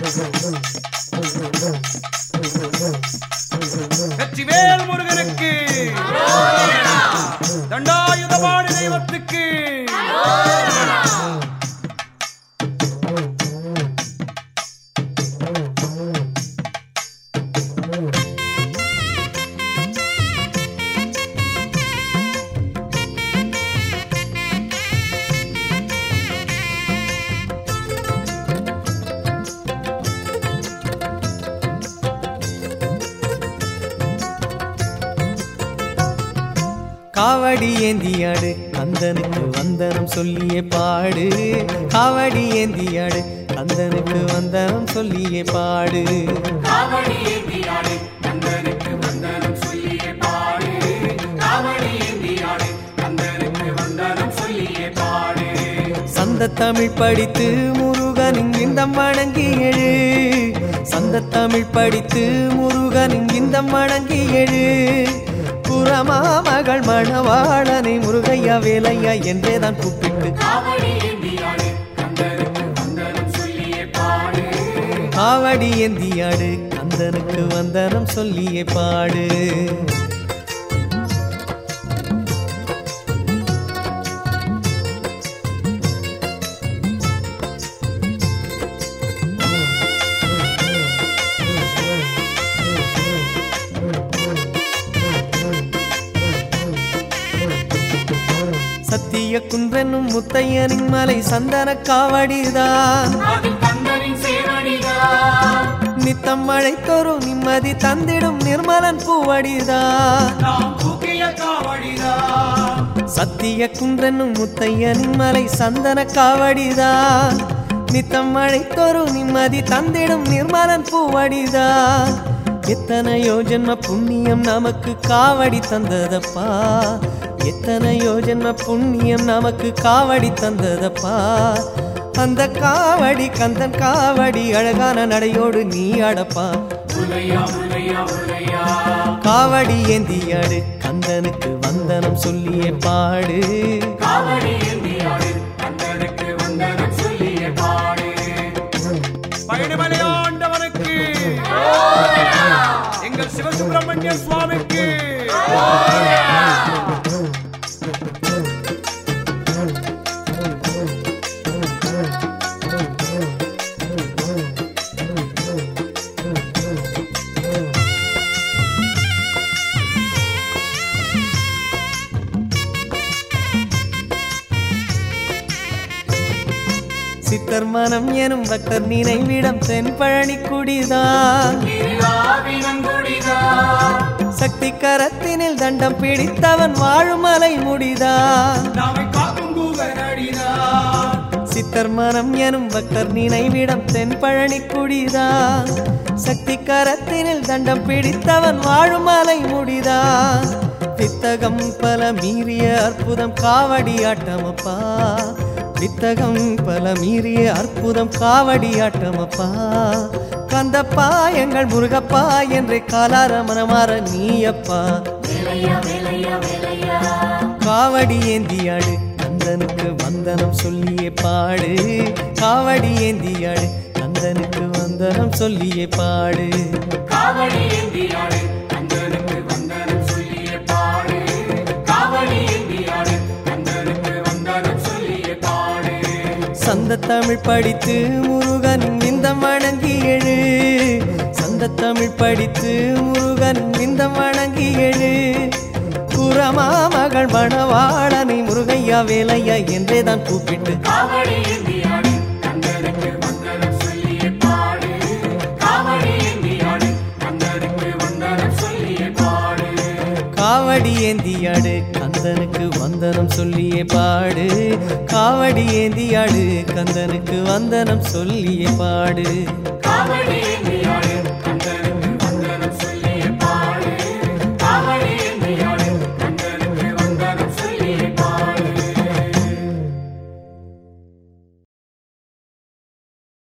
வெற்றிவேல் முருகனுக்கு தண்டாயுதபாணி தெய்வத்துக்கு காவடி ஏந்தியாடு கந்தனுக்கு வந்தனம் சொல்லியே பாடு காவடி ஏந்தியாடு கந்தனுக்கு வந்தனம் சொல்லியே பாடு சந்த தமிழ் படித்து முருகனின் விந்தம் வணங்கி எழு சந்த தமிழ் படித்து முருகனின் விந்தம் வணங்கி எழு புறமா மகள் மணவாளனை முருகையா வேலையா என்றேதான் கூப்பிட்டு காவடி ஏந்தியாடு கந்தனுக்கு வந்தனம் சொல்லியே பாடு சத்திய குன்றனும் முத்தையனின் மலை சந்தன காவடிதான் நித்தம் மழை தோறும் நிம்மதி தந்திடும் நிர்மலன் பூவடிதான் நாம் தூக்கிய காவடிதான் சத்திய குன்றனும் முத்தையனின் மலை சந்தன காவடிதான் நித்தம் மழை தோறும் நிம்மதி தந்திடும் நிர்மலன் பூவடிதான் எத்தனையோ ஜென்ம புண்ணியம் நமக்கு காவடி தந்ததப்பா எத்தனையோ ஜென்ம புண்ணியம் நமக்கு காவடி தந்ததப்பா அந்த காவடி கந்தன் காவடி அழகான நடையோடு நீ அடப்பா காவடி ஏந்தியாடு கந்தனுக்கு வந்தனம் சொல்லியே பாடு பழனிமலை ஆண்டவனுக்கு எங்கள் சிவசுப்பிரமணிய சுவாமிக்கு சித்தர் மனம் எனும் பக்தர் நினைவிடம் தென்பழனி குடிதான் சக்தி கரத்தினில் தண்டம் பிடித்தவன் வாழுமலை முடிதான் நாமை காக்கும் கூகனடிதான் சித்தர் மனம் எனும் பக்தர் நினைவிடம் தென்பழனி குடிதான் சக்தி கரத்தினில் தண்டம் பிடித்தவன் வாழுமலை முடிதான் வித்தகம் பல மீறிய அற்புதம் காவடி ஆட்டமப்பா வித்தகம் பல மீறிய அற்புதம் காவடி ஆட்டமப்பா கந்தப்பா எங்கள் முருகப்பா என்றே காலார மனமாற நீயப்பா காவடி ஏந்தியாடு கந்தனுக்கு வந்தனம் சொல்லியே பாடு காவடி ஏந்தியாடு கந்தனுக்கு வந்தனம் சொல்லியே பாடு சந்த தமிழ் படித்து முருகன் விந்தம் வணங்கி எழு சந்த தமிழ் படித்து முருகன் விந்தம் வணங்கி எழு புறமா மகள் மணவாளனை முருகையா வேலையா என்றே தான் கூப்பிட்டு காவடி ஏந்தியாடு கந்தனுக்கு வந்தனம் சொல்லியே பாடு காவடி ஏந்தியாடு கந்தனுக்கு வந்தனம் சொல்லியே பாடு காவடி